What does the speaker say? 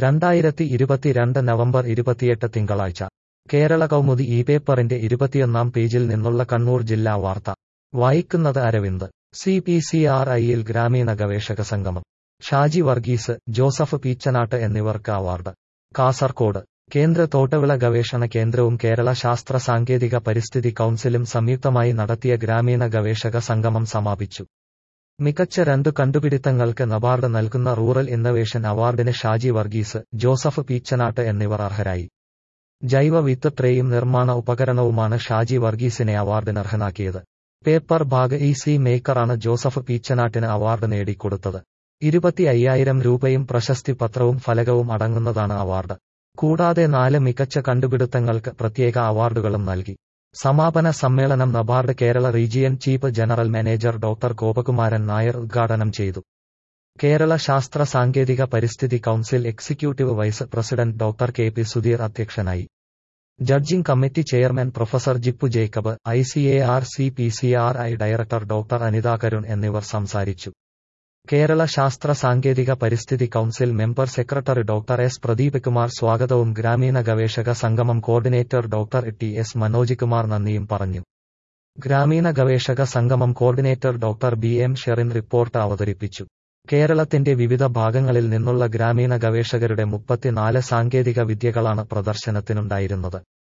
രണ്ടായിരത്തി ഇരുപത്തിരണ്ട് നവംബർ ഇരുപത്തിയെട്ട് തിങ്കളാഴ്ച കേരള കൗമുദി ഈ പേപ്പറിന്റെ ഇരുപത്തിയൊന്നാം പേജിൽ നിന്നുള്ള കണ്ണൂർ ജില്ലാ വാർത്ത വായിക്കുന്നത് Aravind C P C R ഐയിൽ ഗ്രാമീണ ഗവേഷക സംഗമം ഷാജി വർഗീസ് ജോസഫ് പീച്ചനാട്ട് എന്നിവർക്ക് അവാർഡ് കാസർകോട് കേന്ദ്ര തോട്ടവിള ഗവേഷണ കേന്ദ്രവും കേരള ശാസ്ത്ര സാങ്കേതിക പരിസ്ഥിതി കൗൺസിലും സംയുക്തമായി നടത്തിയ ഗ്രാമീണ ഗവേഷക സംഗമം സമാപിച്ചു മികച്ച രണ്ടു കണ്ടുപിടുത്തങ്ങൾക്ക് നബാർഡ് നൽകുന്ന റൂറൽ ഇന്നവേഷൻ അവാർഡിന് ഷാജി വർഗീസ് ജോസഫ് പീച്ചനാട്ട് എന്നിവർ അർഹരായി ജൈവ വിത്ത് ട്രേയും നിർമ്മാണ ഉപകരണവുമാണ് ഷാജി വർഗീസിനെ അവാർഡിന് അർഹനാക്കിയത് പേപ്പർ ബാഗ് ഇ സി മേക്കറാണ് ജോസഫ് പീച്ചനാട്ടിന് അവാർഡ് നേടിക്കൊടുത്തത് ഇരുപത്തി അയ്യായിരം രൂപയും പ്രശസ്തി പത്രവും ഫലകവും അടങ്ങുന്നതാണ് അവാർഡ് കൂടാതെ നാല് മികച്ച കണ്ടുപിടുത്തങ്ങൾക്ക് പ്രത്യേക അവാർഡുകളും നൽകി സമാപന സമ്മേളനം NABARD Kerala region chief general manager doctor Gopakumaran Nair ഉദ്ഘാടനം ചെയ്തു കേരള ശാസ്ത്ര സാങ്കേതിക പരിസ്ഥിതി council executive vice president doctor K P Sudheer അധ്യക്ഷനായി judging committee chairman professor Jippu Jacob I C A R C P C R I director doctor Anitha Karun എന്നിവർ സംസാരിച്ചു കേരള ശാസ്ത്ര സാങ്കേതിക പരിസ്ഥിതി council member secretary doctor S Pradeep Kumar സ്വാഗതവും ഗ്രാമീണ ഗവേഷക സംഗമം coordinator doctor T S Manoj Kumar നന്ദിയും പറഞ്ഞു ഗ്രാമീണ ഗവേഷക സംഗമം coordinator doctor B M Sherin report അവതരിപ്പിച്ചു കേരളത്തിന്റെ വിവിധ ഭാഗങ്ങളിൽ നിന്നുള്ള ഗ്രാമീണ ഗവേഷകരുടെ മുപ്പത്തിനാല് സാങ്കേതിക വിദ്യകളാണ് പ്രദർശനത്തിനുണ്ടായിരുന്നത്